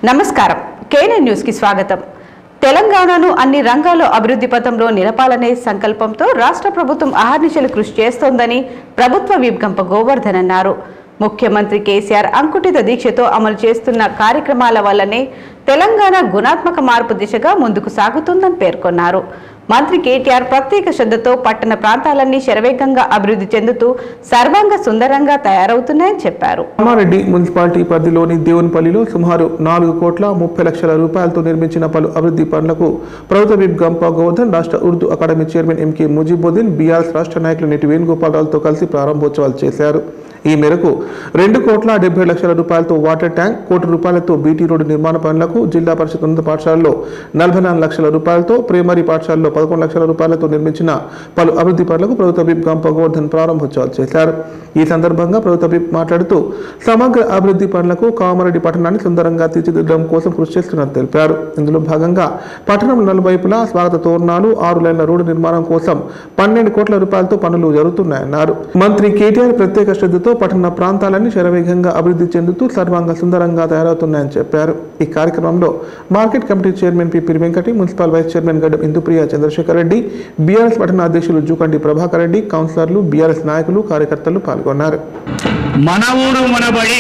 నమస్కారం కేనే న్యూస్ కి స్వాగతం తెలంగాణను అన్ని రంగాల్లో అభివృద్ధి పథంలో నిలపాలనే సంకల్పంతో రాష్ట్ర ప్రభుత్వం అహర్నిశలు కృషి చేస్తోందని ప్రభుత్వ విప్ గంప గోవర్ధన్ అన్నారు ముఖ్యమంత్రి కేసీఆర్ అంకుటిత దీక్షతో అమలు చేస్తున్న కార్యక్రమాల వల్లనే తెలంగాణ గుణాత్మక మార్పు దిశగా ముందుకు సాగుతుందని పేర్కొన్నారు మంత్రి కేటీఆర్ ప్రత్యేక శ్రద్ధతో పట్టణ ప్రాంతాలన్నీ శరవేగంగా అభివృద్ధి చెందుతూ సర్వాంగ సుందరంగా తయారవుతున్నాయని చెప్పారు కామారెడ్డి మున్సిపాలిటీ పరిధిలోని దేవునిపల్లిలో సుమారు నాలుగు కోట్ల ముప్పై లక్షల రూపాయలతో నిర్మించిన పలు అభివృద్ధి పనులకు ప్రభుత్వ విప్ గంప గోవర్ధన్ రాష్ట్ర Urdu academy chairman MK Mujibuddin BRS రాష్ట్ర నాయకులు నేటి వేణుగోపాలరావుతో కలిసి ప్రారంభోత్సవాలు చేశారు ఈ మేరకు రెండు కోట్ల డెబ్బై లక్షల రూపాయలతో వాటర్ ట్యాంక్ కోటి రూపాయలతో బీటీ రోడ్డు నిర్మాణ పనులకు జిల్లా పరిషత్ ఉన్నత పాఠశాలలో నలభై నాలుగు లక్షల రూపాయలతో ప్రైమరీ పాఠశాలలో పదకొండు లక్షల రూపాయలతో నిర్మించిన పలు అభివృద్ధి పనులకు ప్రభుత్వ విప్ గంప గోవర్ధన్ ప్రారంభోత్సవాలు చేశారు ఈ సందర్భంగా ప్రభుత్వ విప్ మాట్లాడుతూ సమగ్ర అభివృద్ధి పనులకు కామారెడ్డి పట్టణాన్ని సుందరంగా తీర్చిదిద్దడం కోసం కృషి చేస్తున్నట్టు తెలిపారు ఇందులో భాగంగా పట్టణం నలువైపులా స్వాగత తోరణాలు ఆరు లైన్ల రోడ్డు నిర్మాణం కోసం పన్నెండు కోట్ల రూపాయలతో పనులు జరుగుతున్నాయన్నారు మంత్రి కేటీఆర్ ప్రత్యేక శ్రద్ధతో పట్టణ ప్రాంతాలన్నీ శరవేగంగా అభివృద్ధి చెందుతూ సర్వాంగ సుందరంగా తయారవుతున్నాయని చెప్పారు ఈ కార్యక్రమంలో market committee chairman Pipiri Venkati municipal vice chairman Gaddam Indupriya Chandrasekhar Reddy BRS పట్టణ అధ్యక్షులు జూకంటి ప్రభాకర్ రెడ్డి కౌన్సిలర్లు బీఆర్ఎస్ నాయకులు కార్యకర్తలు పాల్గొన్నారు మన ఊరు మన బడి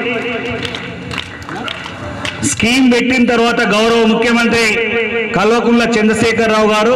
స్కీమ్ పెట్టిన తర్వాత గౌరవ ముఖ్యమంత్రి కల్వకుంట్ల చంద్రశేఖరరావు గారు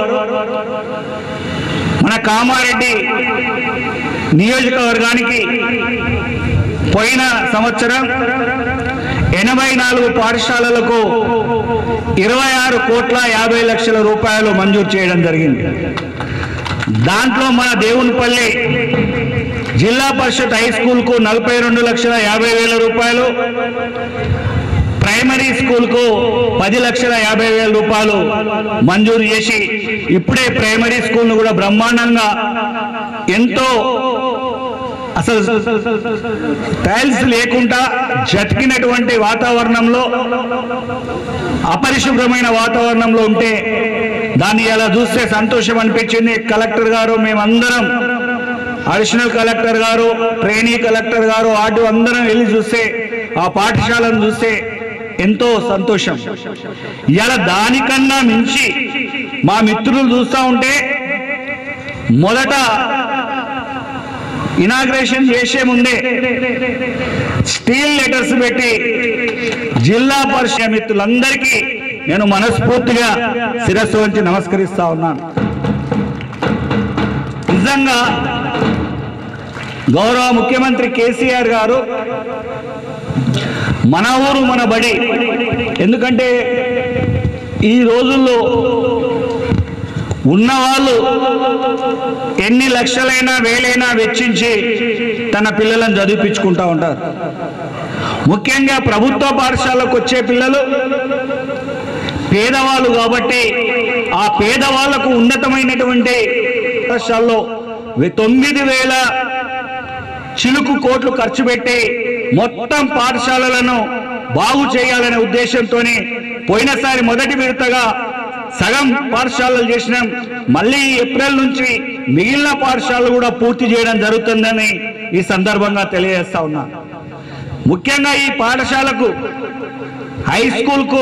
మన కామారెడ్డి నియోజకవర్గానికి పోయిన సంవత్సరం ఎనభై నాలుగు పాఠశాలలకు ఇరవై ఆరు కోట్ల యాభై లక్షల రూపాయలు మంజూరు చేయడం జరిగింది దాంట్లో మన దేవునిపల్లి జిల్లా పరిషత్ హై స్కూల్ కు నలభై రెండు లక్షల యాభై వేల రూపాయలు ప్రైమరీ స్కూల్ కు పది లక్షల యాభై వేల రూపాయలు మంజూరు చేసి ఇప్పుడే ప్రైమరీ స్కూల్ ను కూడా బ్రహ్మాండంగా ఎంతో అసలు టైల్స్ లేకుండా జతికినటువంటి వాతావరణంలో అపరిశుభ్రమైన వాతావరణంలో ఉంటే దాన్ని ఎలా చూస్తే సంతోషం అనిపించింది కలెక్టర్ గారు మేమందరం అడిషనల్ కలెక్టర్ గారు ట్రైనీ కలెక్టర్ గారు ఆర్డు అందరం వెళ్ళి చూస్తే ఆ పాఠశాలను చూస్తే ఎంతో సంతోషం ఇలా దానికన్నా మించి మా మిత్రులు చూస్తూ ఉంటే మొదట ఇనాగ్రేషన్ చేసే ముందే స్టీల్ లెటర్స్ పెట్టి జిల్లా పరిషత్ మిత్రులందరికీ నేను మనస్ఫూర్తిగా శిరస్సు వంచి నమస్కరిస్తా ఉన్నాను నిజంగా గౌరవ ముఖ్యమంత్రి కేసీఆర్ గారు మన ఊరు మన బడి ఎందుకంటే ఈ రోజుల్లో ఉన్నవాళ్ళు ఎన్ని లక్షలైనా వేలైనా వెచ్చించి తన పిల్లలను చదివిపించుకుంటా ఉంటారు ముఖ్యంగా ప్రభుత్వ పాఠశాలకు వచ్చే పిల్లలు పేదవాళ్ళు కాబట్టి ఆ పేదవాళ్లకు ఉన్నతమైనటువంటి పాఠశాలలో వె- తొమ్మిది వేల చిలుకు కోట్లు ఖర్చు పెట్టి మొత్తం పాఠశాలలను బాగు చేయాలనే ఉద్దేశంతో పోయినసారి మొదటి విడతగా సగం పాఠశాలలు చేసినాం మళ్ళీ ఏప్రిల్ నుంచి మిగిలిన పాఠశాలలు కూడా పూర్తి చేయడం జరుగుతుందని ఈ సందర్భంగా తెలియజేస్తా ఉన్నా ముఖ్యంగా ఈ పాఠశాలకు హై స్కూల్కు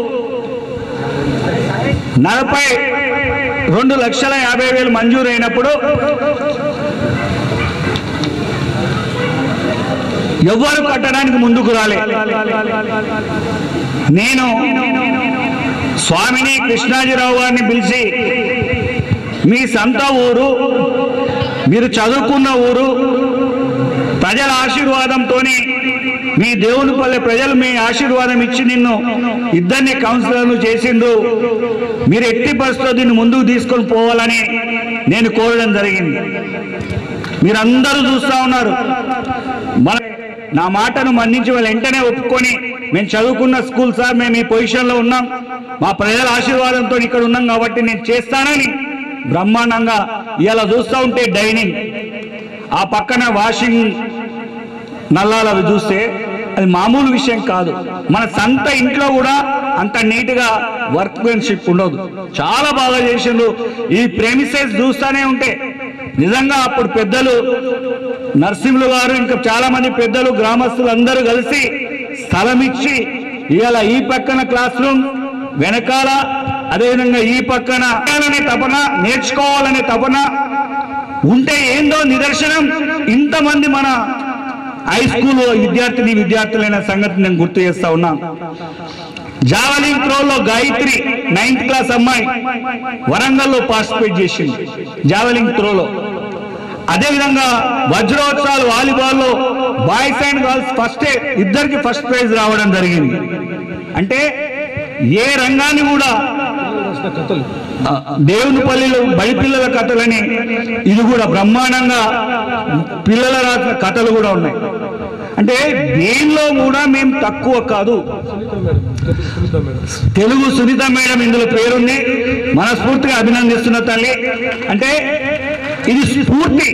నలభై రెండు లక్షల యాభై వేలు మంజూరు అయినప్పుడు ఎవ్వరు కట్టడానికి ముందుకు రాలే నేను స్వామిని కృష్ణాజీరావు గారిని పిలిచి మీ సొంత ఊరు మీరు చదువుకున్న ఊరు ప్రజల ఆశీర్వాదంతో మీ దేవునిపల్లె ప్రజలు మీ ఆశీర్వాదం ఇచ్చి నిన్ను ఇద్దరిని కౌన్సిలర్లు చేసిండ్రు మీరు ఎట్టి పరిస్థితుల్లో దీన్ని ముందుకు తీసుకొని పోవాలని నేను కోరడం జరిగింది మీరందరూ చూస్తా ఉన్నారు మన నా మాటను మన్నించి వాళ్ళు వెంటనే ఒప్పుకొని మేము చదువుకున్న స్కూల్ సార్ మేము ఈ పొజిషన్లో ఉన్నాం మా ప్రజల ఆశీర్వాదంతో ఇక్కడ ఉన్నాం కాబట్టి నేను చేస్తానని బ్రహ్మాండంగా ఇలా చూస్తూ ఉంటే డైనింగ్ ఆ పక్కన వాషింగ్ నల్లాలు అవి చూస్తే అది మామూలు విషయం కాదు మన సొంత ఇంట్లో కూడా అంత నీట్ గా వర్క్మెన్షిప్ ఉండదు చాలా బాగా చేసిండ్రు ఈ ప్రేమిసెస్ చూస్తానే ఉంటే నిజంగా అప్పుడు పెద్దలు నరసింహులు గారు ఇంకా చాలా మంది పెద్దలు గ్రామస్తులు అందరూ కలిసి స్థలం ఇచ్చి ఇవాళ ఈ పక్కన క్లాస్ రూమ్ వెనకాల అదేవిధంగా ఈ పక్కన అనే తపన నేర్చుకోవాలనే తపన ఉంటే ఏందో నిదర్శనం ఇంతమంది మన హై స్కూల్ విద్యార్థిని విద్యార్థులైన సంగతి నేను గుర్తు చేస్తా ఉన్నా జావలిన్ త్రోలో గాయత్రి నైన్త్ క్లాస్ అమ్మాయి వరంగల్లో పార్టిసిపేట్ చేసింది జావలిన్ త్రోలో అదేవిధంగా వజ్రోత్సవాలు వాలీబాల్లో బాయ్స్ అండ్ గర్ల్స్ ఫస్ట్ ఇద్దరికి ఫస్ట్ ప్రైజ్ రావడం జరిగింది అంటే ఏ రంగాన్ని కూడా ఆ, దేవుని పల్లిలో బడి పిల్లల కథలని ఇది కూడా బ్రహ్మాండంగా పిల్లల రాసిన కథలు కూడా ఉన్నాయి అంటే దేనిలో కూడా మేము తక్కువ కాదు తెలుగు సునీత మేడం ఇందులో పేరుంది మనస్ఫూర్తిగా అభినందిస్తున్న తల్లి అంటే ఇది స్ఫూర్తి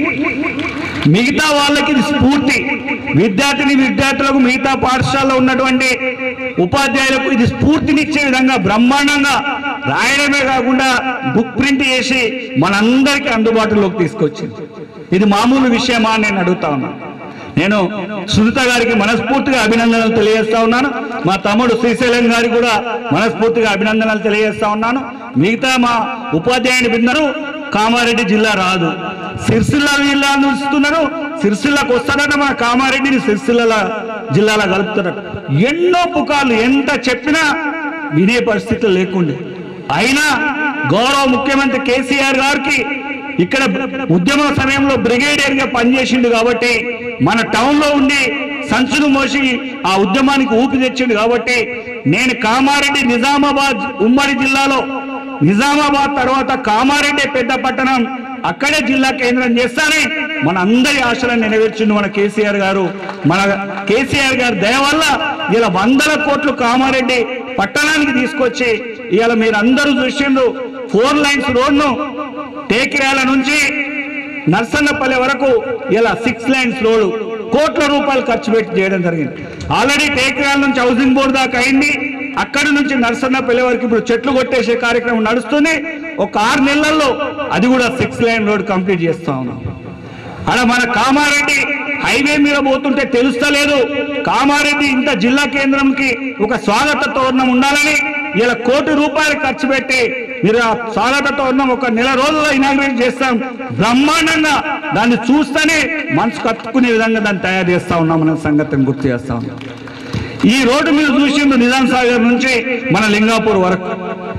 మిగతా వాళ్ళకి ఇది స్ఫూర్తి విద్యార్థిని విద్యార్థులకు మిగతా పాఠశాలలో ఉన్నటువంటి ఉపాధ్యాయులకు ఇది స్ఫూర్తినిచ్చే విధంగా బ్రహ్మాండంగా రాయడమే కాకుండా బుక్ ప్రింట్ చేసి మనందరికీ అందుబాటులోకి తీసుకొచ్చింది ఇది మామూలు విషయమా అని నేను అడుగుతా ఉన్నాను నేను సునీత గారికి మనస్ఫూర్తిగా అభినందనలు తెలియజేస్తా ఉన్నాను మా తమ్ముడు శ్రీశైలం గారికి కూడా మనస్ఫూర్తిగా అభినందనలు తెలియజేస్తా ఉన్నాను మిగతా మా ఉపాధ్యాయుని బిందరు కామారెడ్డి జిల్లా రాదు సిరిసిల్ల జిల్లా చూస్తున్నారు సిరిసిల్లకు వస్తాడట మన కామారెడ్డిని సిరిసిల్ల జిల్లాలో కలుపుతాడట ఎన్నో పుకార్లు ఎంత చెప్పినా వినే పరిస్థితులు లేకుండే అయినా గౌరవ ముఖ్యమంత్రి కేసీఆర్ గారికి ఇక్కడ ఉద్యమ సమయంలో బ్రిగేడియర్ గా పనిచేసిండు కాబట్టి మన టౌన్ లో ఉండి సంచులు మోసి ఆ ఉద్యమానికి ఊపి తెచ్చిండు కాబట్టి నేను కామారెడ్డి నిజామాబాద్ ఉమ్మడి జిల్లాలో నిజామాబాద్ తర్వాత కామారెడ్డి పెద్ద పట్టణం అక్కడే జిల్లా కేంద్రం చేస్తానే మన అందరి ఆశలను నెరవేర్చిండు మన కేసీఆర్ గారు మన కేసీఆర్ గారి దయ వల్ల ఇలా వందల కోట్లు కామారెడ్డి పట్టణానికి తీసుకొచ్చి ఇవాళ మీరు అందరూ చూసిండ్రు ఫోర్ లైన్స్ రోడ్ను టేకిరాల నుంచి నర్సన్నపల్లి వరకు ఇలా సిక్స్ లైన్స్ రోడ్ కోట్ల రూపాయలు ఖర్చు పెట్టి చేయడం జరిగింది ఆల్రెడీ టేకిరాల నుంచి హౌసింగ్ బోర్డు దాకా అయింది అక్కడి నుంచి నర్సన్నపల్లి వరకు ఇప్పుడు చెట్లు కొట్టేసే కార్యక్రమం నడుస్తుంది ఒక ఆరు నెలల్లో అది కూడా సిక్స్ లైన్ రోడ్ కంప్లీట్ చేస్తా ఉన్నాం అలా మన కామారెడ్డి హైవే మీద పోతుంటే తెలుస్తలేదు కామారెడ్డి ఇంత జిల్లా కేంద్రంకి ఒక స్వాగత తోరణం ఉండాలని ఇలా కోటి రూపాయలు ఖర్చు పెట్టి మీరు ఆ స్వాగత తోరణం ఒక నెల రోజుల్లో ఇనాగ్రేట్ చేస్తాం బ్రహ్మాండంగా దాన్ని చూస్తేనే మనసు కట్టుకునే విధంగా దాన్ని తయారు చేస్తా ఉన్నాం అనే సంగతిని గుర్తు చేస్తా ఉన్నాం ఈ రోడ్డు మీద చూసిండు నిజాం సాగర్ నుంచి మన లింగాపూర్ వరకు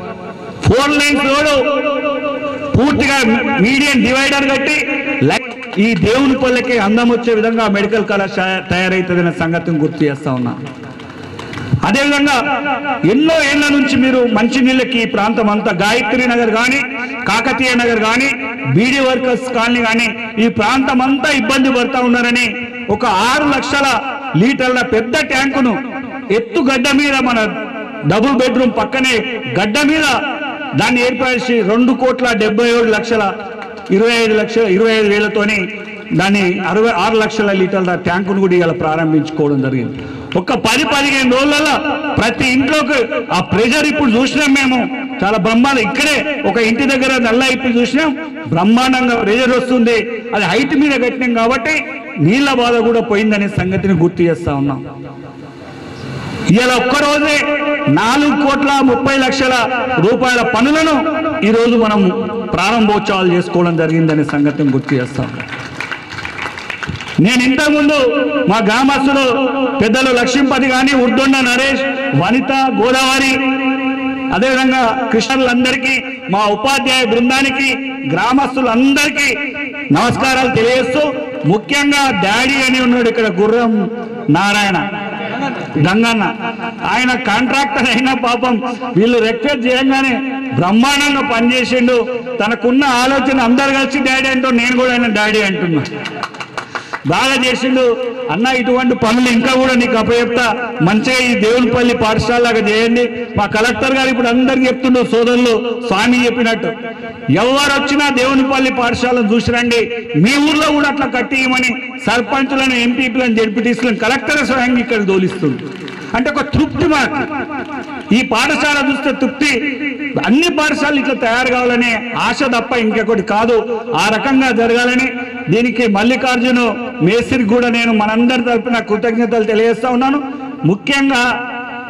ఫోర్ లైన్స్ రోడ్డు పూర్తిగా మీడియం డివైడర్ కట్టి లై- ఈ దేవుని పల్లెకి అందం వచ్చే విధంగా మెడికల్ కళాశాల తయారైతుందనే సంగతిని గుర్తు చేస్తా ఉన్నా అదేవిధంగా ఎన్నో ఏళ్ల నుంచి మీరు మంచినీళ్ళకి ఈ ప్రాంతం అంతా గాయత్రి నగర్ కానీ కాకతీయ నగర్ కానీ బీడీ వర్కర్స్ కాలనీ కానీ ఈ ప్రాంతం అంతా ఇబ్బంది పడుతూ ఉన్నారని ఒక ఆరు లక్షల లీటర్ల పెద్ద ట్యాంకును ఎత్తు గడ్డ మీద మన డబుల్ బెడ్రూమ్ పక్కనే గడ్డ మీద దాన్ని ఏర్పరిచి రెండు కోట్ల డెబ్బై ఏడు లక్షల ఇరవై ఐదు లక్షల ఇరవై ఐదు వేలతోని దాన్ని అరవై ఆరు లక్షల లీటర్ల ట్యాంకును కూడా ఇలా ప్రారంభించుకోవడం జరిగింది ఒక పది పదిహేను రోజులలో ప్రతి ఇంట్లోకి ఆ ప్రెషర్ ఇప్పుడు చూసినాం మేము చాలా బ్రహ్మాండం ఇక్కడే ఒక ఇంటి దగ్గర నల్ల ఇప్పి చూసినాం బ్రహ్మాండంగా ప్రెషర్ వస్తుంది అది హైట్ మీద కట్టినాం కాబట్టి నీళ్ళ బాధ కూడా పోయిందనే సంగతిని గుర్తు చేస్తా ఉన్నాం ఇవాళ ఒక్కరోజే నాలుగు కోట్ల ముప్పై లక్షల రూపాయల పనులను ఈరోజు మనం ప్రారంభోత్సవాలు చేసుకోవడం జరిగిందనే సంగతిని గుర్తు చేస్తాం నేను ఇంతకుముందు మా గ్రామస్తులు పెద్దలు లక్ష్మీపతి కానీ ఉర్దొండ నరేష్ వనిత గోదావరి అదేవిధంగా కృష్ణులందరికీ మా ఉపాధ్యాయ బృందానికి గ్రామస్తులందరికీ నమస్కారాలు తెలియజేస్తూ ముఖ్యంగా డాడీ అని ఉన్నాడు ఇక్కడ గుర్రం నారాయణ గంగన్న ఆయన కాంట్రాక్టర్ అయినా పాపం వీళ్ళు రిక్వెస్ట్ చేయగానే బ్రహ్మాండంగా పనిచేసిండు తనకున్న ఆలోచన అందరు కలిసి డాడీ అంటూ నేను కూడా ఆయన డాడీ అంటున్నా బాగా చేసిండు అన్న ఇటువంటి పనులు ఇంకా కూడా నీకు అప్పచెప్తా మంచిగా ఈ దేవునిపల్లి పాఠశాలగా చేయండి మా కలెక్టర్ గారు ఇప్పుడు అందరికి చెప్తుండ్రు సోదరులు స్వామి చెప్పినట్టు ఎవరు వచ్చినా దేవునిపల్లి పాఠశాలను చూసి రండి మీ ఊర్లో కూడా అట్లా కట్టియమని సర్పంచులను ఎంపీలను జడ్పీటీసీలను కలెక్టర్ స్వయంగా ఇక్కడ దోలిస్తుంది అంటే ఒక తృప్తి మనకు ఈ పాఠశాల చూస్తే తృప్తి అన్ని పాఠశాలలు ఇట్లా తయారు కావాలనే ఆశ తప్ప ఇంకొకటి కాదు ఆ రకంగా జరగాలని దీనికి మల్లికార్జును మేస్త్రికి కూడా నేను మనందరి తరపున కృతజ్ఞతలు తెలియజేస్తా ఉన్నాను ముఖ్యంగా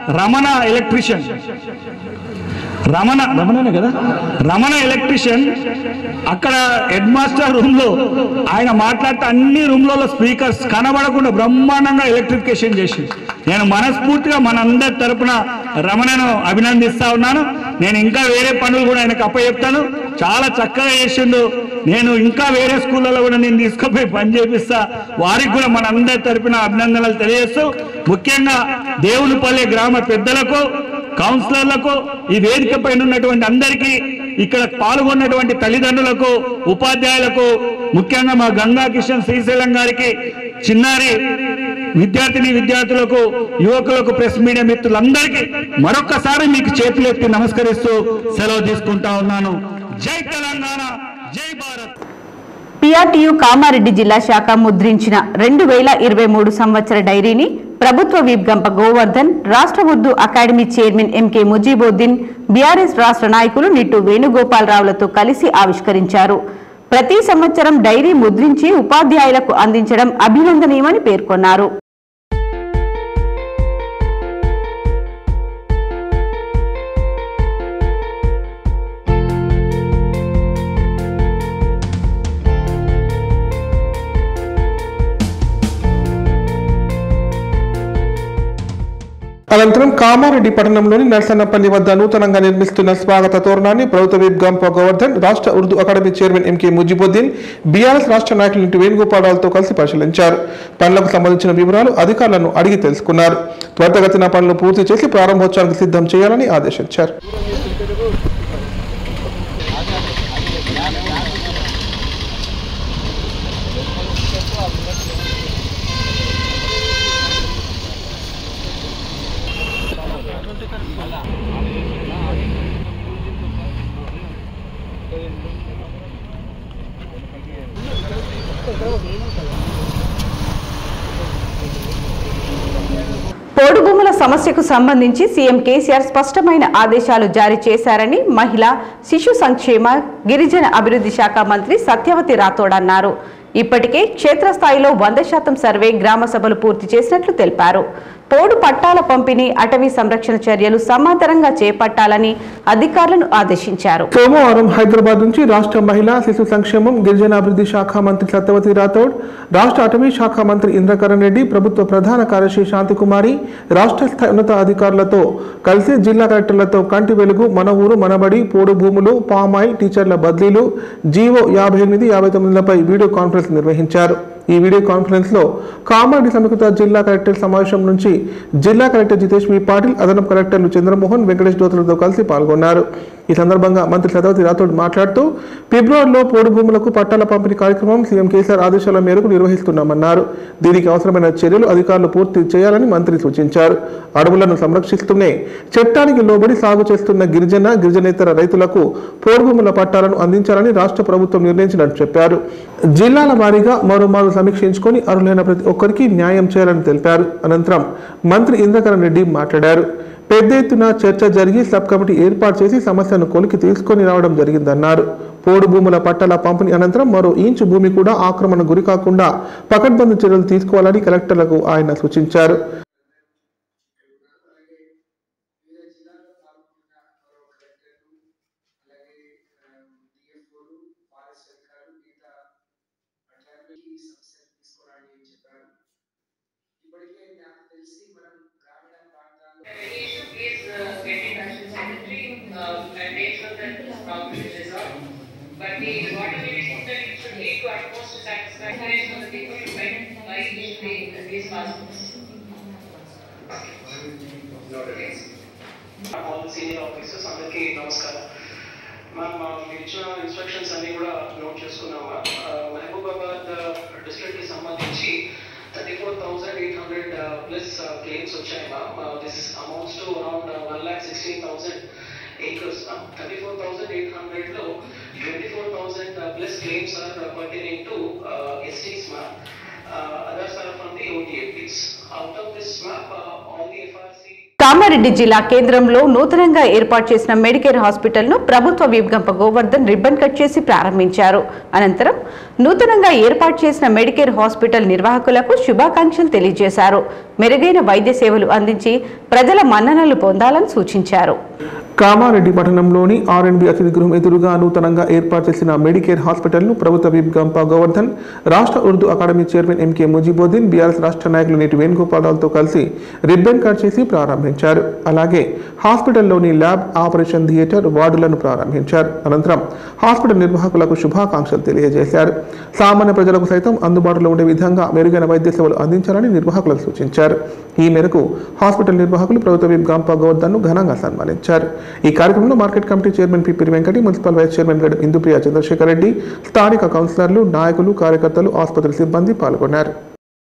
రమణ ఎలక్ట్రీషియన్ రమణ రమణనే కదా రమణ ఎలక్ట్రీషియన్ అక్కడ హెడ్ మాస్టర్ రూమ్ లో ఆయన మాట్లాడితే అన్ని రూమ్లలో స్పీకర్స్ కనబడకుండా బ్రహ్మాండంగా ఎలక్ట్రిఫికేషన్ చేసి నేను మనస్ఫూర్తిగా మనందరి తరపున రమణను అభినందిస్తా ఉన్నాను నేను ఇంకా వేరే పనులు కూడా ఆయనకు అప్పచెప్తాను చాలా చక్కగా చేసిండు నేను ఇంకా వేరే స్కూళ్ళలో కూడా నేను తీసుకుపోయి పని చేపిస్తా వారికి కూడా మనందరి తరపున అభినందనలు తెలియజేస్తూ ముఖ్యంగా దేవునిపల్లి గ్రామ పెద్దలకు కౌన్సిలర్లకు ఈ వేదిక పైన ఉన్నటువంటి అందరికీ ఇక్కడ పాల్గొన్నటువంటి తల్లిదండ్రులకు ఉపాధ్యాయులకు ముఖ్యంగా మా గంగా కిషన్ శ్రీశైలం గారికి చిన్నారి విద్యార్థిని విద్యార్థులకు యువకులకు ప్రెస్ మీడియా మిత్రులందరికీ మరొక్కసారి మీకు చేతులెత్తి నమస్కరిస్తూ సెలవు తీసుకుంటా ఉన్నాను జై తెలంగాణ జై భారత్ పిఆర్టీయు కామారెడ్డి జిల్లా శాఖ ముద్రించిన రెండు వేల ఇరవై మూడు సంవత్సర డైరీని ప్రభుత్వ విప్ గంప గోవర్ధన్ రాష్ట్ర Urdu academy chairman MK Mujibuddin BRS రాష్ట్ర నాయకులు నిట్టు వేణుగోపాలరావులతో కలిసి ఆవిష్కరించారు ప్రతి సంవత్సరం డైరీ ముద్రించి ఉపాధ్యాయులకు అందించడం అభినందనీయమని పేర్కొన్నారు అనంతరం కామారెడ్డి పట్టణంలోని నర్సన్నపల్లి వద్ద నూతనంగా నిర్మిస్తున్న స్వాగత తోరణాన్ని ప్రభుత్వ విప్ గంప గోవర్ధన్ రాష్ట్ర Urdu academy chairman MK Mujibuddin BRS రాష్ట్ర నాయకులు ఇంటి వేణుగోపాలరావుతో కలిసి పరిశీలించారు పనులకు సంబంధించిన వివరాలు అధికారులను అడిగి తెలుసుకున్నారు త్వరితగతిన పనులు పూర్తి చేసి ప్రారంభోత్సవానికి సిద్ధం చేయాలని ఆదేశించారు పోడు భూముల సమస్యకు సంబంధించి సీఎం కేసీఆర్ స్పష్టమైన ఆదేశాలు జారీ చేశారని మహిళా శిశు సంక్షేమ గిరిజన అభివృద్ధి శాఖ మంత్రి సత్యవతి రాథోడ్ అన్నారు ఇప్పటికే క్షేత్రస్థాయిలో వంద శాతం సర్వే గ్రామ సభలు పూర్తి చేసినట్లు తెలిపారు పోడు పట్టాల పంపిణీ అటవీ సంరక్షణ చర్యలు సమాంతరంగా చేపట్టాలని అధికారులను ఆదేశించారు సోమవారం హైదరాబాద్ నుంచి రాష్ట్ర మహిళా శిశు సంక్షేమం గిరిజనాభివృద్ధి శాఖ మంత్రి సత్యవతి రాథోడ్ రాష్ట్ర అటవీ శాఖ మంత్రి ఇంద్రకరణ్ రెడ్డి ప్రభుత్వ ప్రధాన కార్యదర్శి శాంతికుమారి రాష్ట్ర స్థాయి ఉన్నత అధికారులతో కలిసి జిల్లా కలెక్టర్లతో కంటి వెలుగు మన ఊరు మనబడి పోడు భూములు పామాయిల్ టీచర్ల బదిలీలు జీవో యాభై ఎనిమిది యాభై తొమ్మిదిలపై వీడియో కాన్ఫరెన్స్ నిర్వహించారు ఈ వీడియో కాన్ఫరెన్స్ లో కామారెడ్డి సమీకృత జిల్లా కలెక్టర్ సమావేశం నుంచి జిల్లా కలెక్టర్ జితేష్ వి పాటిల్ అదనపు కలెక్టర్లు చంద్రమోహన్ వెంకటేష్ దోతులతో కలిసి పాల్గొన్నారు ఈ సందర్భంగా మంత్రి సదవతి రాథోడ్ మాట్లాడుతూ ఫిబ్రవరిలో పోడు భూములకు పట్టాల పంపిణీ కార్యక్రమం సీఎం కేసీఆర్ ఆదేశాల మేరకు నిర్వహిస్తున్నామన్నారు దీనికి అవసరమైన చర్యలు అధికారులు పూర్తి చేయాలని మంత్రి సూచించారు అడవులను సంరక్షిస్తూనే చట్టానికి లోబడి సాగు చేస్తున్న గిరిజన గిరిజనేతర రైతులకు పోడు భూముల పట్టాలను అందించాలని రాష్ట్ర ప్రభుత్వం నిర్ణయించినట్టు చెప్పారు జిల్లాల వారీగా మరోమారు సమీక్షించుకొని అర్హులైన ప్రతి ఒక్కరికి న్యాయం చేయాలని తెలిపారు అనంతరం మంత్రి ఇంద్రకరణ్ రెడ్డి మాట్లాడారు పెద్ద ఎత్తున చర్చ జరిగి సబ్ కమిటీ ఏర్పాటు చేసి సమస్యను కొలికి తీసుకొని రావడం జరిగిందన్నారు పోడు భూముల పట్టాల పంపిణీ అనంతరం మరో ఇంచు భూమి కూడా ఆక్రమణ గురి కాకుండా పకడ్బందీ చర్యలు తీసుకోవాలని కలెక్టర్లకు ఆయన సూచించారు Mediation is uh, getting national secretary uh, and make sure that this problem is resolved. But the whatever it is that it should lead to utmost satisfaction for the people to find by each day these passports. Yes. All senior officers అందరికీ నమస్కారం ma'am మీరు ఇచ్చిన instructions అన్ని కూడా note చేసుకున్నామా Mahabubabad district కి సంబంధించి thirty four thousand eight hundred plus claims వచ్చాయి ma'am this amounts to around one lakh sixteen thousand acres ma'am thirty four thousand eight hundred లో twenty four thousand plus claims are pertaining to STs ma'am others are from the OTFTs out of this map all the FRC Kamareddy జిల్లా కేంద్రంలో నూతనంగా ఏర్పాటు చేసిన Medicare హాస్పిటల్ను ప్రభుత్వ విభగంప Govardhan ribbon cut చేసి ప్రారంభించారు అనంతరం నూతనంగా ఏర్పాటు చేసిన మెడికేర్ హాస్పిటల్ నిర్వాహకులకు శుభాకాంక్షలు తెలియజేశారు మెరుగైన వైద్య సేవలు అందించి ప్రజల మన్ననలు పొందాలని సూచించారు కామారెడ్డి పట్టణంలోని ఆర్ఎండ్బి అతిథి గృహం ఎదురుగా నూతనంగా ఏర్పాటు చేసిన మెడికేర్ హాస్పిటల్ను ప్రభుత్వ విప్ గంపా గోవర్ధన్ రాష్ట్ర Urdu academy chairman MK Mujibuddin BRS రాష్ట్ర నాయకులు నేటి వేణుగోపాలరావుతో కలిసి రిబ్బన్ కట్ చేసి ప్రారంభించారు అలాగే హాస్పిటల్లోని ల్యాబ్ ఆపరేషన్ థియేటర్ వార్డులను ప్రారంభించారు అనంతరం హాస్పిటల్ నిర్వాహకులకు శుభాకాంక్షలు తెలియజేశారు సామాన్య ప్రజలకు సైతం అందుబాటులో ఉండే విధంగా మెరుగైన వైద్య సేవలు అందించాలని నిర్వాహకులకు సూచించారు ఈ మేరకు హాస్పిటల్ నిర్వాహకులు ప్రభుత్వ విప్ గంపా గోవర్ధన్ను ఘనంగా సన్మానించారు ఈ కార్యక్రమంలో market committee chairman Pipiri Venkati municipal vice chairman గడు ఇందుప్రియ చంద్రశేఖర్ రెడ్డి స్థానిక కౌన్సిలర్లు నాయకులు కార్యకర్తలు ఆసుపత్రి సిబ్బంది పాల్గొన్నారు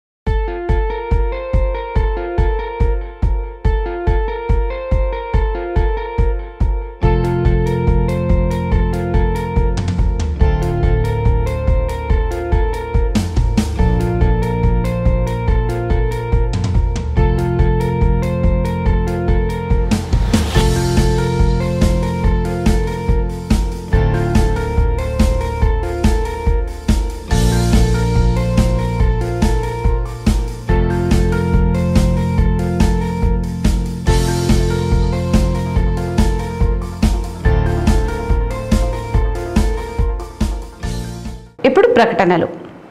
ఇప్పుడు ప్రకటనలు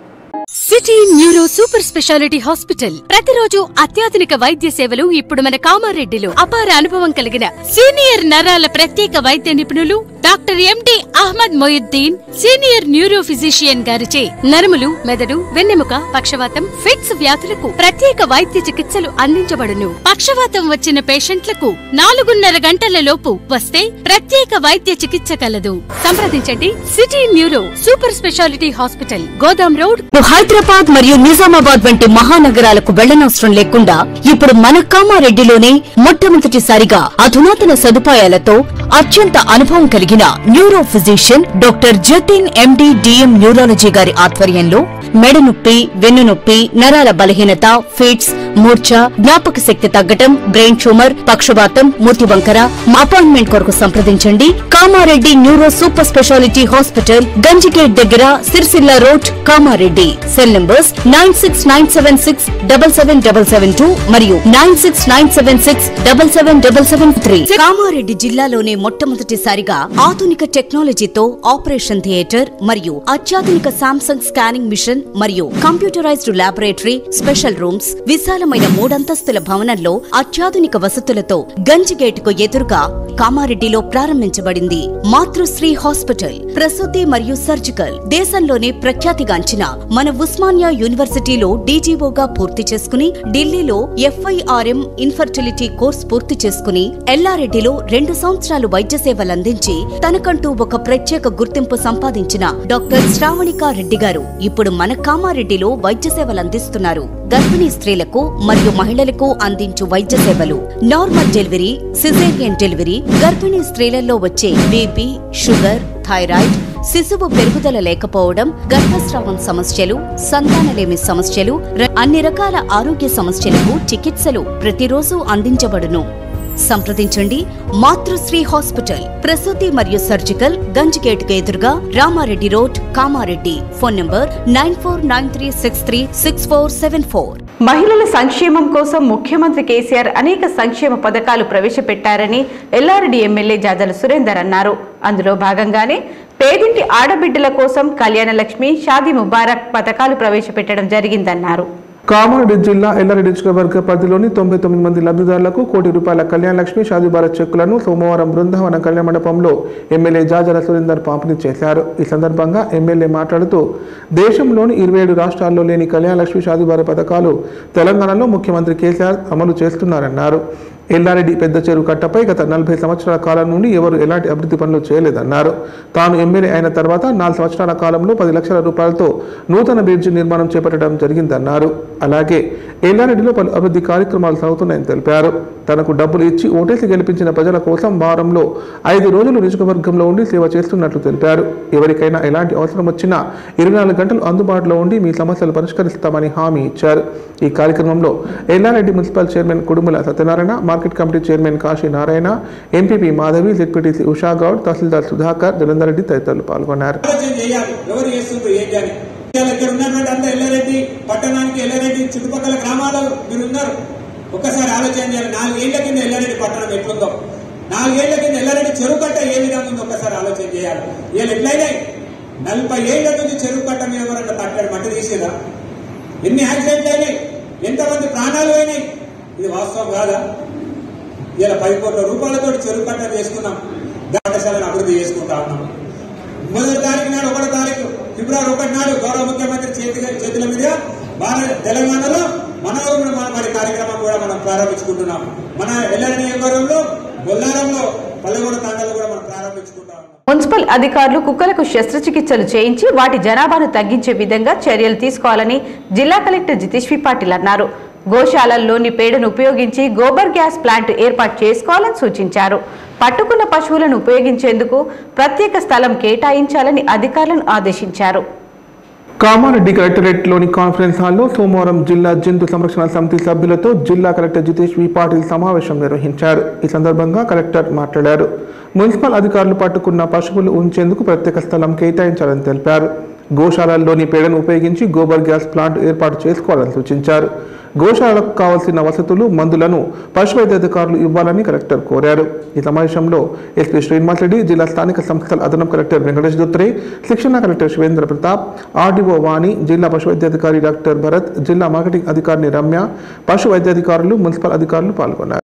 city neuro super speciality hospital ప్రతిరోజు అత్యాధునిక వైద్య సేవలు ఇప్పుడు మన కామారెడ్డిలో అపార అనుభవం కలిగిన సీనియర్ నరాల ప్రత్యేక వైద్య నిపుణులు doctor MD Ahmed Moinuddin senior neuro physician గారిచే నరములు మెదడు వెన్నెముక పక్షవాతం ఫిట్స్ వ్యాధులకు ప్రత్యేక వైద్య చికిత్సలు అందించబడును పక్షవాతం వచ్చిన పేషెంట్లకు నాలుగున్నర గంటల లోపు వస్తే ప్రత్యేక వైద్య చికిత్స కలదు సంప్రదించండి city neuro super speciality hospital గోదాం రోడ్ హైదరాబాద్ మరియు నిజామాబాద్ వంటి మహానగరాలకు వెళ్లనవసరం లేకుండా ఇప్పుడు మన కామారెడ్డిలోనే మొట్టమొదటిసారిగా అధునాతన సదుపాయాలతో అత్యంత అనుభవం కలిగిన neuro physician doctor Jatin MD DM neurology గారి ఆధ్వర్యంలో మెడ నొప్పి వెన్ను నొప్పి నరాల బలహీనత ఫిట్స్ మూర్ఛ జ్ఞాపక శక్తి తగ్గటం బ్రెయిన్ ట్యూమర్ పక్షవాతం మూతి వంకర అపాయింట్మెంట్ కొరకు సంప్రదించండి Kamareddy neuro super speciality hospital గంజిగేట్ దగ్గర Sircilla road Kamareddy cell numbers nine six nine seven six double seven double seven two మరియు nine six nine seven six double seven double seven three Kamareddy జిల్లాలోనే మొట్టమొదటిసారిగా ఆధునిక టెక్నాలజీతో ఆపరేషన్ థియేటర్ మరియు అత్యాధునిక సామ్సంగ్ స్కానింగ్ మిషన్ మరియు కంప్యూటరైజ్డ్ ల్యాబొరేటరీ స్పెషల్ రూమ్స్ విశాలమైన మూడంతస్తుల భవనంలో అత్యాధునిక వసతులతో గంజిగేటుకు ఎదురుగా కామారెడ్డిలో ప్రారంభించబడింది మాతృశ్రీ హాస్పిటల్ ప్రసూతి మరియు సర్జికల్ దేశంలోనే ప్రఖ్యాతిగాంచిన మన ఉస్మానియా యూనివర్సిటీలో డీజీఓగా పూర్తి చేసుకుని ఢిల్లీలో ఎఫ్ఐఆర్ఎం ఇన్ఫర్టిలిటీ కోర్స్ పూర్తి చేసుకుని ఎల్లారెడ్డిలో రెండు సంవత్సరాలు వైద్య సేవలందించి తనకంటూ ఒక ప్రత్యేక గుర్తింపు సంపాదించిన డాక్టర్ శ్రావణికా రెడ్డి గారు ఇప్పుడు మన కామారెడ్డిలో వైద్య సేవలు అందిస్తున్నారు గర్భిణీ స్త్రీలకు మరియు మహిళలకు అందించు వైద్య సేవలు నార్మల్ డెలివరీ సిజేరియన్ డెలివరీ గర్భిణీ స్త్రీలలో వచ్చే బీపీ షుగర్ థైరాయిడ్ శిశువు పెరుగుదల లేకపోవడం గర్భస్రావం సమస్యలు సంతానలేమి సమస్యలు ర- అన్ని రకాల ఆరోగ్య సమస్యలకు చికిత్సలు ప్రతిరోజు అందించబడును సంప్రదించండి మాతృశ్రీ హాస్పిటల్ ప్రసూతి మరియు సర్జికల్ గంజిగేట్ కు ఎదురుగా Ramareddy road Kamareddy phone number nine four nine three six three six four seven four మహిళల సంక్షేమం కోసం ముఖ్యమంత్రి కేసీఆర్ అనేక సంక్షేమ పథకాలు ప్రవేశపెట్టారని ఎల్లారెడ్డి ఎమ్మెల్యే జాజల సురేందర్ అన్నారు అందులో భాగంగానే పేదింటి ఆడబిడ్డల కోసం కళ్యాణ లక్ష్మి షాదీ ముబారక్ పథకాలు ప్రవేశపెట్టడం జరిగిందన్నారు కామారెడ్డి జిల్లా ఎల్లారెడ్డి నియోజకవర్గ పరిధిలోని తొంభై తొమ్మిది మంది లబ్ధిదారులకు కోటి రూపాయల కళ్యాణ లక్ష్మి షాదీ భారత్ చెక్కులను సోమవారం బృందావన కళ్యాణ మండపంలో ఎమ్మెల్యే జాజల సురేందర్ పంపిణీ చేశారు ఈ సందర్భంగా ఎమ్మెల్యే మాట్లాడుతూ దేశంలోని ఇరవై ఏడు రాష్ట్రాల్లో లేని కళ్యాణ లక్ష్మి షాదీ భారత్ పథకాలు తెలంగాణలో ముఖ్యమంత్రి కేసీఆర్ అమలు చేస్తున్నారన్నారు ఎల్లారెడ్డి పెద్ద చెరువు కట్టపై గత నలభై సంవత్సరాల కాలం నుండి ఎవరు ఎలాంటి అభివృద్ధి పనులు చేయలేదన్నారు తాను ఎమ్మెల్యే అయిన తర్వాత నాలుగు సంవత్సరాల కాలంలో పది లక్షల రూపాయలతో నూతన బ్రిడ్జి నిర్మాణం చేపట్టడం జరిగిందన్నారు అలాగే ఎల్లారెడ్డిలో పలు అభివృద్ధి కార్యక్రమాలు సాగుతున్నాయని తెలిపారు తనకు డబ్బులు ఇచ్చి ఓటేసి గెలిపించిన ప్రజల కోసం వారంలో ఐదు రోజులు నియోజకవర్గంలో ఉండి సేవ చేస్తున్నట్లు తెలిపారు ఎవరికైనా ఎలాంటి అవసరం వచ్చినా ఇరవై నాలుగు గంటలు అందుబాటులో ఉండి మీ సమస్యలు పరిష్కరిస్తామని హామీ ఇచ్చారు ఈ కార్యక్రమంలో Yellareddy municipal chairman Kudumula Satyanarayana market committee chairman Kashi Narayana MPP Madhavi ZPTC Usha Goud tahsildar Sudhakar Jalandhar Reddy తదితరులు పాల్గొన్నారు ఆలోచన చేయాలి ఎవరు చేస్తుండ్రు ఏంటి అని ఇవాళ ఇక్కడ ఉన్నటువంటి అంతా ఎల్లారెడ్డి పట్టణానికి ఎల్లారెడ్డి చుట్టుపక్కల గ్రామాలలో మీరు ఉన్నారు ఒక్కసారి ఆలోచన చేయాలి నాలుగేళ్ల కింద ఎల్లారెడ్డి పట్టణం ఎట్లుందో నాలుగేళ్ల కింద ఎల్లారెడ్డి చెరువు కట్ట ఏ విధంగా ఉందో ఒక్కసారి ఆలోచన చేయాలి ఇవాళ ఎట్లయినాయి నలభై ఏళ్ల నుంచి చెరువు కట్ట మీద ఎవరన్నా తట్టడి మట్టి తీసేదా ఎన్ని యాక్సిడెంట్లు అయినాయి ఎంతమంది ప్రాణాలు అయినాయి ఇది వాస్తవం కాదా ఇలా పది కోట్ల రూపాయలతో చెరువు కట్ట చేసుకున్నాం పాఠశాలను అభివృద్ధి చేసుకుంటా ఉన్నాం మొదటి తారీఖు నాడు ఒకటో తారీఖు ఫిబ్రవరి ఒకటి నాడు గౌరవ ముఖ్యమంత్రి చేతి చేతుల మీదుగా భారత తెలంగాణలో మన ఊరు మన మరి కార్యక్రమం కూడా మనం ప్రారంభించుకుంటున్నాం మన ఎల్లారి నియోజకవర్గంలో బొల్లారంలో పల్లెగూడ తాండాలు కూడా మనం ప్రారంభించుకుంటా ఉన్నాం మున్సిపల్ అధికారులు కుక్కలకు శస్త్రచికిత్సలు చేయించి వాటి జనాభాను తగ్గించే విధంగా చర్యలు తీసుకోవాలని జిల్లా కలెక్టర్ జితేష్ వి పాటిల్ అన్నారు గోశాలల్లోని పేడను ఉపయోగించి గోబర్ గ్యాస్ ప్లాంట్ ఏర్పాటు చేసుకోవాలని సూచించారు పట్టుకున్న పశువులను ఉపయోగించేందుకు ప్రత్యేక స్థలం కేటాయించాలని అధికారులను ఆదేశించారు కామారెడ్డి కలెక్టరేట్లోని కాన్ఫరెన్స్ హాల్లో సోమవారం జిల్లా జంతు సంరక్షణ సమితి సభ్యులతో జిల్లా కలెక్టర్ జితేష్ వి పాటిల్ సమావేశం నిర్వహించారు ఈ సందర్భంగా కలెక్టర్ మాట్లాడారు మున్సిపల్ అధికారులు పట్టుకున్న పశువులు ఉంచేందుకు ప్రత్యేక స్థలం కేటాయించాలని తెలిపారు గోశాలల్లోని పేడను ఉపయోగించి గోబర్ గ్యాస్ ప్లాంట్ ఏర్పాటు చేసుకోవాలని సూచించారు గోశాలకు కావాల్సిన వసతులు మందులను పశు వైద్యాధికారులు ఇవ్వాలని కలెక్టర్ కోరారు ఈ సమావేశంలో ఎస్పీ శ్రీనివాస్ రెడ్డి జిల్లా స్థానిక సంస్థల అదనపు కలెక్టర్ వెంకటేష్ దొత్రే శిక్షణ కలెక్టర్ శివేంద్ర ప్రతాప్ ఆర్డీఓ వాణి జిల్లా పశు వైద్యాధికారి డాక్టర్ భరత్ జిల్లా మార్కెటింగ్ అధికారిని రమ్య పశు వైద్యాధికారులు మున్సిపల్ అధికారులు పాల్గొన్నారు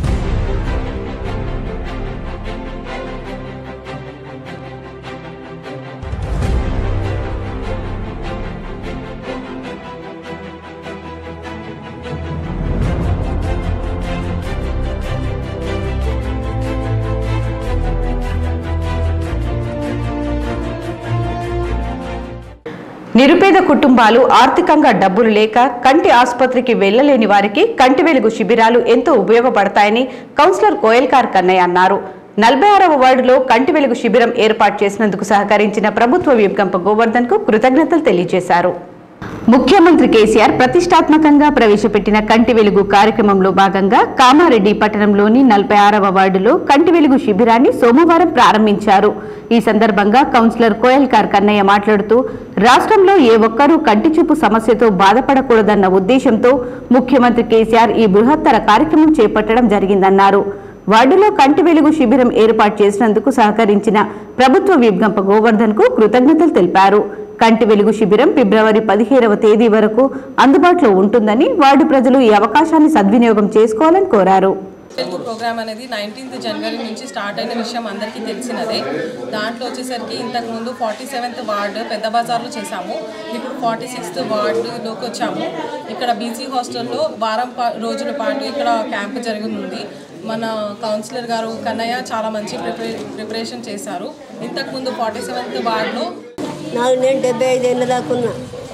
నిరుపేద కుటుంబాలు ఆర్థికంగా డబ్బులు లేక కంటి ఆసుపత్రికి వెళ్లలేని వారికి కంటి వెలుగు శిబిరాలు ఎంతో ఉపయోగపడతాయని కౌన్సిలర్ కోయల్కార్ కన్నయ్య అన్నారు నలభై ఆరవ వార్డులో కంటి వెలుగు శిబిరం ఏర్పాటు చేసినందుకు సహకరించిన ప్రభుత్వ విభ్గంప గోవర్ధన్ కు కృతజ్ఞతలు తెలియజేశారు ముఖ్యమంత్రి కేసీఆర్ ప్రతిష్టాత్మకంగా ప్రవేశపెట్టిన కంటి వెలుగు కార్యక్రమంలో భాగంగా కామారెడ్డి పట్టణంలోని నలభై ఆరవ వార్డులో కంటి వెలుగు శిబిరాన్ని సోమవారం ప్రారంభించారు ఈ సందర్భంగా కౌన్సిలర్ కోయల్కార్ కన్నయ్య మాట్లాడుతూ రాష్ట్రంలో ఏ ఒక్కరూ కంటి చూపు సమస్యతో బాధపడకూడదన్న ఉద్దేశంతో ముఖ్యమంత్రి కేసీఆర్ ఈ బృహత్తర కార్యక్రమం చేపట్టడం జరిగిందన్నారు వార్డులో కంటి వెలుగు శిబిరం ఏర్పాటు చేసినందుకు సహకరించిన ప్రభుత్వ విభ్గంప గోవర్ధన్ కు కృతజ్ఞతలు తెలిపారు కంటి వెలుగు శిబిరం ఫిబ్రవరి పదిహేడవ తేదీ వరకు అందుబాటులో ఉంటుందని వార్డు ప్రజలు ఈ అవకాశాన్ని సద్వినియోగం చేసుకోవాలని కోరారు తెలుగు ప్రోగ్రామ్ అనేది నైన్టీన్త్ జనవరి నుంచి స్టార్ట్ అయిన విషయం అందరికీ తెలిసినదే దాంట్లో వచ్చేసరికి ఇంతకు ముందు ఫార్టీ సెవెంత్ వార్డు పెద్ద బజార్లో చేశాము ఇప్పుడు ఫార్టీ సిక్స్త్ వార్డులోకి వచ్చాము ఇక్కడ బీసీ హాస్టల్లో వారం పా- రోజుల పాటు ఇక్కడ క్యాంప్ జరుగుతుంది మన కౌన్సిలర్ గారు కన్నయ్య చాలా మంచి ప్రిపరే ప్రిపరేషన్ చేశారు ఇంతకుముందు ఫార్టీ సెవెంత్ వార్డులో నాకు నేను డెబ్బై ఐదేళ్ళ దాకా ఉన్నా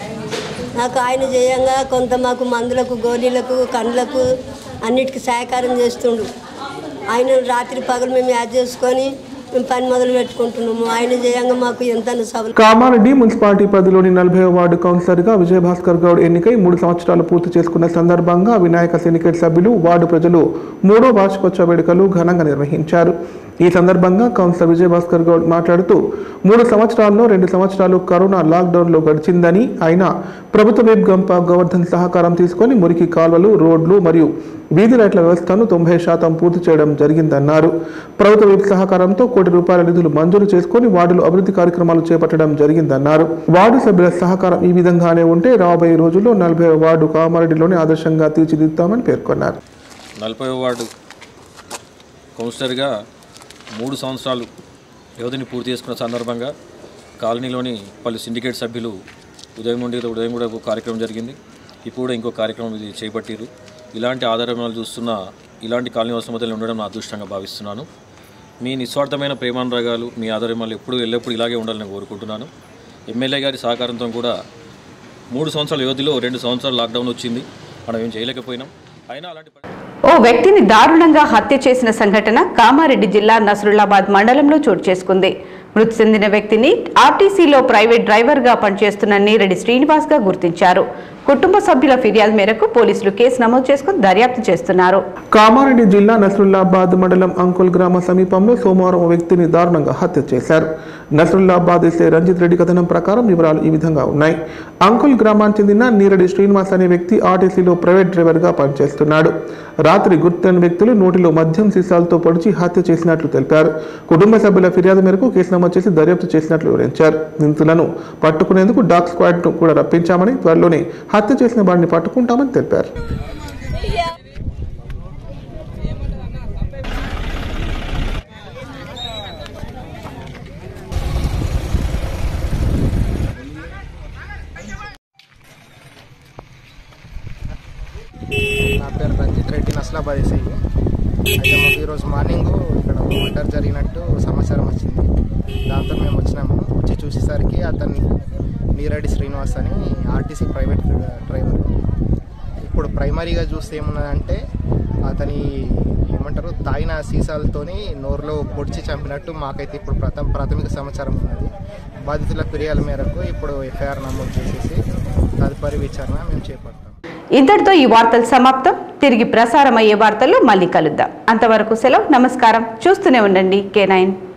నాకు ఆయన చేయంగా కొంత మాకు మందులకు గోళీలకు కండ్లకు అన్నిటికీ సహకారం చేస్తుండు ఆయన రాత్రి పగలు మేము యాడ్ చేసుకొని మేము పని మొదలు పెట్టుకుంటున్నాము ఆయన చేయంగా మాకు ఎంత సభలు కామారెడ్డి మున్సిపాలిటీ పరిధిలోని నలభై వార్డు కౌన్సిలర్గా విజయభాస్కర్ గౌడ్ ఎన్నికై మూడు సంవత్సరాలు పూర్తి చేసుకున్న సందర్భంగా వినాయక సిండికేట్ సభ్యులు వార్డు ప్రజలు మూడో వార్షికోత్సవ వేడుకలు ఘనంగా నిర్వహించారు ఈ సందర్భంగా కౌన్సిలర్ విజయభాస్కర్ గౌడ్ మాట్లాడుతూ మూడు సంవత్సరాల్లో రెండు సంవత్సరాలు కరోనా లాక్డౌన్లో గడిచిందని అయినా ప్రభుత్వ వెబ్ గంప గోవర్ధన్ సహకారం తీసుకొని మురికి కాల్వలు రోడ్లు మరియు వీధి లైట్ల వ్యవస్థను తొంభై శాతం పూర్తి చేయడం జరిగిందన్నారు ప్రభుత్వ వెబ్ సహకారంతో కోటి రూపాయల నిధులు మంజూరు చేసుకొని వార్డులో అభివృద్ధి కార్యక్రమాలు చేపట్టడం జరిగిందన్నారు వార్డు సభ్యుల సహకారం ఈ విధంగానే ఉంటే రాబోయే రోజుల్లో నలభై వార్డు కామారెడ్డిలోని ఆదర్శంగా తీర్చిదిద్దామని పేర్కొన్నారు నలభై వార్డు కౌన్సిలర్గా మూడు సంవత్సరాలు వ్యవధిని పూర్తి చేసుకున్న సందర్భంగా కాలనీలోని పలు సిండికేట్ సభ్యులు ఉదయం నుండి ఉదయం కూడా ఒక కార్యక్రమం జరిగింది ఇప్పుడు కూడా ఇంకో కార్యక్రమం ఇది చేపట్టిరు ఇలాంటి ఆధారాలు చూస్తున్న ఇలాంటి కాలనీ వస్తున్న మధ్యలో ఉండడం నా అదృష్టంగా భావిస్తున్నాను మీ నిస్వార్థమైన ప్రేమానురాగాలు మీ ఆధారమాలు ఎప్పుడు ఎల్లప్పుడూ ఇలాగే ఉండాలని కోరుకుంటున్నాను ఎమ్మెల్యే గారి సహకారంతో కూడా మూడు సంవత్సరాల వ్యవధిలో రెండు సంవత్సరాలు లాక్డౌన్ వచ్చింది మనం ఏం చేయలేకపోయినాం అయినా అలాంటి పరి- ఓ వ్యక్తిని దారుణంగా హత్య చేసిన సంఘటన కామారెడ్డి జిల్లా నసరుల్లాబాద్ మండలంలో చోటు చేసుకుంది మృతి చెందిన వ్యక్తిని ఆర్టీసీలో ప్రైవేట్ డ్రైవర్గా పనిచేస్తున్న నీరెడ్డి శ్రీనివాస్గా గుర్తించారు కుటుంబ సభ్యుల ఫిర్యాదు మేరకు పోలీసులు కేసు నమోదు చేసుకుని దర్యాప్తు చేస్తున్నారు కామారెడ్డి జిల్లా నసరుల్లాబాద్ మండలం అంకుల్ గ్రామ సమీపంలో సోమవారం ఓ వ్యక్తిని దారుణంగా హత్య చేశారు నసరుల్లాబాద్ ఎస్ఐ రంజిత్ రెడ్డి కథనం ప్రకారం వివరాలు ఈ విధంగా ఉన్నాయి అంకుల్ గ్రామానికి చెందిన నీరడి శ్రీనివాస్ అనే వ్యక్తి ఆర్టీసీలో ప్రైవేట్ డ్రైవర్గా పనిచేస్తున్నాడు రాత్రి గుర్తులేని వ్యక్తులు నోటిలో మద్యం సీసాలతో పొడిచి హత్య చేసినట్లు తెలిపారు కుటుంబ సభ్యుల ఫిర్యాదు మేరకు కేసు నమోదు చేసి దర్యాప్తు చేసినట్లు వివరించారు నిందితులను పట్టుకునేందుకు డాగ్ స్క్వాడ్ ను కూడా రప్పించామని త్వరలోనే హత్య చేసిన వారిని పట్టుకుంటామని తెలిపారు నా పేరు రంజిత్ రెడ్డి నస్లాబాద్ ఎస్ఐ అయితే మాకు ఈరోజు మార్నింగ్ ఇక్కడ మర్డర్ జరిగినట్టు సమాచారం వచ్చింది దాంతో మేము వచ్చినాము వచ్చి చూసేసరికి అతన్ని నీరెడ్డి శ్రీనివాస్ అని ఆర్టీసీ ప్రైవేట్ డ్రైవర్ ఇప్పుడు ప్రైమరీగా చూస్తే ఏమున్నదంటే అతని ఏమంటారు తాగిన సీసాలతోని నోరులో పొడిచి చంపినట్టు మాకైతే ఇప్పుడు ప్రథమ ప్రాథమిక సమాచారం ఉన్నది బాధితుల ఫిర్యాదు మేరకు ఇప్పుడు ఎఫ్ఐఆర్ నమోదు చేసేసి తదుపరి విచారణ మేము చేపడతాం ఇంతటితో ఈ వార్తలు సమాప్తం తిరిగి ప్రసారం అయ్యే వార్తల్లో మళ్ళీ కలుద్దాం అంతవరకు సెలవు నమస్కారం చూస్తూనే ఉండండి కే నైన్